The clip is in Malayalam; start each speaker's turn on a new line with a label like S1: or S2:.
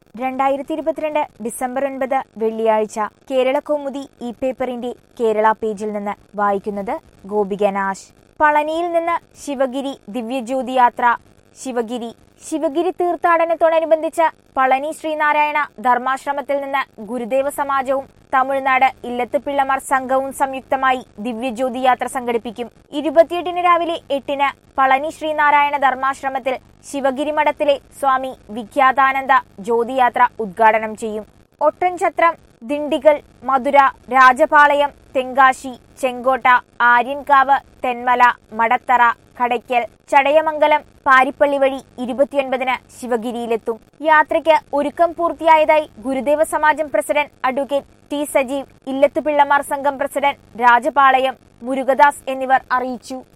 S1: രണ്ടായിരത്തി ഇരുപത്തിരണ്ട് ഡിസംബർ ഒൻപത് വെള്ളിയാഴ്ച കേരള കൗമുദി ഈ പേപ്പറിന്റെ കേരള പേജിൽ നിന്ന് വായിക്കുന്നത് ഗോപിക നാശ് പളനിയിൽ നിന്ന് ശിവഗിരി ദിവ്യജ്യോതി യാത്ര ശിവഗിരി ശിവഗിരി തീർത്ഥാടനത്തോടനുബന്ധിച്ച് പളനി ശ്രീനാരായണ ധർമാശ്രമത്തിൽ നിന്ന് ഗുരുദേവ സമാജവും തമിഴ്നാട് ഇല്ലത്തുപിള്ളമാർ സംഘവും സംയുക്തമായി ദിവ്യജ്യോതി യാത്ര സംഘടിപ്പിക്കും ഇരുപത്തിയെട്ടിന് രാവിലെ എട്ടിന് പളനി ശ്രീനാരായണ ധർമാശ്രമത്തിൽ ശിവഗിരി മഠത്തിലെ സ്വാമി വിഖ്യാതാനന്ദ ജ്യോതിയാത്ര ഉദ്ഘാടനം ചെയ്യും ഒട്ടൻചത്രം ദിണ്ടിഗൽ മധുര രാജപാളയം തെങ്കാശി ചെങ്കോട്ട ആര്യൻകാവ് തെന്മല മടത്തറ കടയ്ക്കൽ ചടയമംഗലം പാരിപ്പള്ളി വഴി ഇരുപത്തിയൊൻപതിന് ശിവഗിരിയിലെത്തും യാത്രയ്ക്ക് ഒരുക്കം പൂർത്തിയായതായി Gurudeva Samajam president advocate T Sajeev ഇല്ലത്തുപിള്ളമാർ സംഘം പ്രസിഡന്റ് രാജപാളയം മുരുകദാസ് എന്നിവർ അറിയിച്ചു